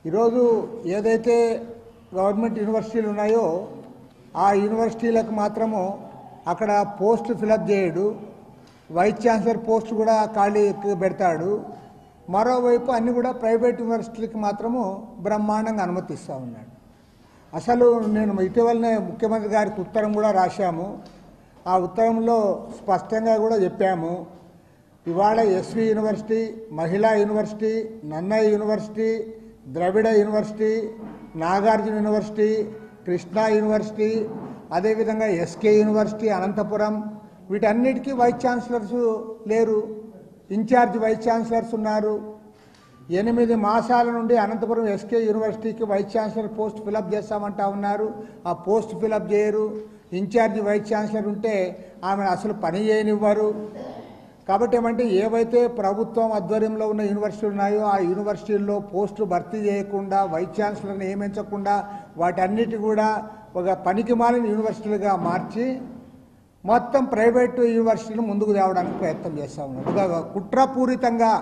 ఈరోజు ఏదైతే గవర్నమెంట్ యూనివర్సిటీలు ఉన్నాయో ఆ యూనివర్సిటీలకు మాత్రము అక్కడ పోస్ట్ ఫిలప్ చేయడు వైస్ ఛాన్సలర్ పోస్ట్ కూడా ఖాళీ పెడతాడు మరోవైపు అన్ని కూడా ప్రైవేట్ యూనివర్సిటీలకు మాత్రము బ్రహ్మాండంగా అనుమతిస్తూ ఉన్నాడు అసలు నేను ఇటీవలనే ముఖ్యమంత్రి గారికి ఉత్తరం కూడా రాశాము ఆ ఉత్తరంలో స్పష్టంగా కూడా చెప్పాము ఇవాళ SV university Mahila university Nannaya university Dravida university Nagarjuna university Krishna university అదేవిధంగా ఎస్కే యూనివర్సిటీ అనంతపురం వీటన్నిటికీ వైస్ ఛాన్సలర్స్ లేరు ఇన్ఛార్జ్ వైస్ ఛాన్సలర్స్ ఉన్నారు ఎనిమిది మాసాల నుండి అనంతపురం ఎస్కే యూనివర్సిటీకి వైస్ ఛాన్సలర్ పోస్ట్ ఫిలప్ చేస్తామంటా ఉన్నారు ఆ పోస్ట్ ఫిలప్ చేయరు ఇన్ఛార్జ్ వైస్ ఛాన్సలర్ ఉంటే ఆమె అసలు పని చేయనివ్వరు కాబట్టి ఏమంటే ఏవైతే ప్రభుత్వం ఆధ్వర్యంలో ఉన్న యూనివర్సిటీలు ఉన్నాయో ఆ యూనివర్సిటీల్లో పోస్టులు భర్తీ చేయకుండా వైస్ ఛాన్సలర్ని నియమించకుండా వాటన్నిటి కూడా ఒక పనికి మాలిన యూనివర్సిటీలుగా మార్చి మొత్తం ప్రైవేటు యూనివర్సిటీలు ముందుకు తేవడానికి ప్రయత్నం చేస్తూ ఉన్నారు ఒక కుట్రపూరితంగా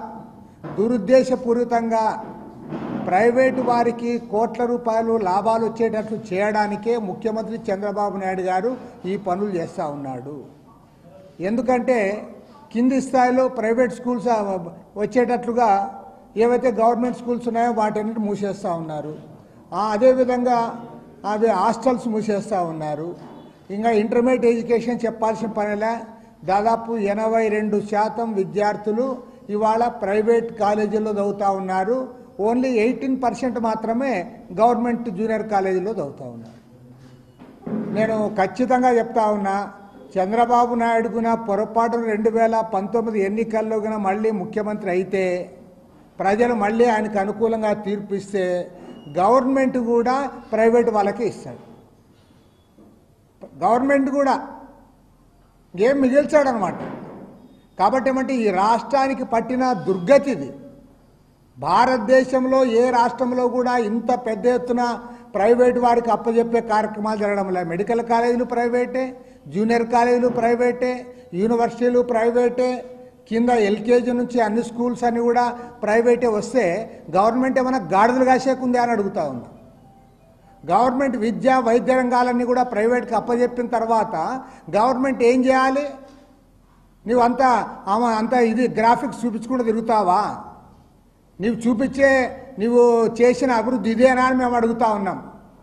దురుద్దేశపూరితంగా ప్రైవేటు వారికి కోట్ల రూపాయలు లాభాలు వచ్చేటట్లు చేయడానికే ముఖ్యమంత్రి చంద్రబాబు నాయుడు గారు ఈ పనులు చేస్తూ ఉన్నాడు ఎందుకంటే కింది స్థాయిలో ప్రైవేట్ స్కూల్స్ ఆ, వచ్చేటట్లుగా ఏవైతే గవర్నమెంట్ స్కూల్స్ ఉన్నాయో వాటన్నిటి మూసేస్తూ ఉన్నారు ఆ, అదేవిధంగా అవి హాస్టల్స్ మూసేస్తూ ఉన్నారు ఇంకా ఇంటర్మీడియట్ ఎడ్యుకేషన్ చెప్పాల్సిన పనిలే దాదాపు ఎనభై రెండు శాతం విద్యార్థులు ఇవాళ ప్రైవేట్ కాలేజీల్లో చదువుతూ ఉన్నారు ఓన్లీ ఎయిటీన్ పర్సెంట్ మాత్రమే గవర్నమెంట్ జూనియర్ కాలేజీలో చదువుతూ ఉన్నారు నేను ఖచ్చితంగా చెప్తా ఉన్నా చంద్రబాబు నాయుడు గున పొరపాటు రెండు వేల పంతొమ్మిది ఎన్నికల్లో గున మళ్ళీ ముఖ్యమంత్రి అయితే ప్రజలు మళ్ళీ ఆయనకు అనుకూలంగా తీర్పు ఇస్తే గవర్నమెంట్ కూడా ప్రైవేట్ వాళ్ళకే ఇస్తాడు గవర్నమెంట్ కూడా ఏం మిగిల్చాడు అనమాట కాబట్టి ఏమంటే ఈ రాష్ట్రానికి పట్టిన దుర్గతిది భారతదేశంలో ఏ రాష్ట్రంలో కూడా ఇంత పెద్ద ఎత్తున ప్రైవేట్ వారికి అప్పజెప్పే కార్యక్రమాలు జరగడం లేదు మెడికల్ కాలేజీలు ప్రైవేటే జూనియర్ కాలేజీలు ప్రైవేటే యూనివర్సిటీలు ప్రైవేటే కింద ఎల్కేజీ నుంచి అన్ని స్కూల్స్ అన్ని కూడా ప్రైవేటే వస్తే గవర్నమెంట్ ఏమైనా గాడిదలు కాసేకుంది అని అడుగుతా ఉన్నా గవర్నమెంట్ విద్య వైద్య రంగాలన్నీ కూడా ప్రైవేట్కి అప్పజెప్పిన తర్వాత గవర్నమెంట్ ఏం చేయాలి నువ్వు అంతా ఆమె అంతా ఇది గ్రాఫిక్స్ చూపించుకుంటూ తిరుగుతావా నీవు చూపించే నువ్వు చేసిన అభివృద్ధి ఇదేనా అని మేము అడుగుతా ఉన్నాం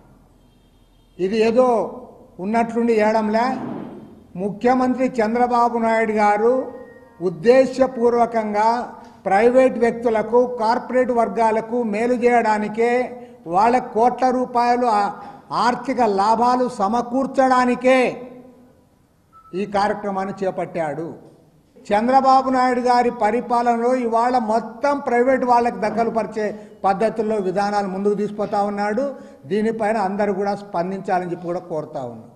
ఇది ఏదో ఉన్నట్లుండి ఏడంలే ముఖ్యమంత్రి చంద్రబాబు నాయుడు గారు ఉద్దేశపూర్వకంగా ప్రైవేట్ వ్యక్తులకు కార్పొరేట్ వర్గాలకు మేలు చేయడానికే వాళ్ళ కోట్ల రూపాయలు ఆ- ఆర్థిక లాభాలు సమకూర్చడానికే ఈ కార్యక్రమాన్ని చేపట్టాడు చంద్రబాబు నాయుడు గారి పరిపాలనలో ఇవాళ మొత్తం ప్రైవేట్ వాళ్ళకి దక్కలు పరిచే పద్ధతుల్లో విధానాలు ముందుకు తీసుకుపోతా ఉన్నాడు దీనిపైన అందరూ కూడా స్పందించాలని చెప్పి కూడా కోరుతా ఉన్నాం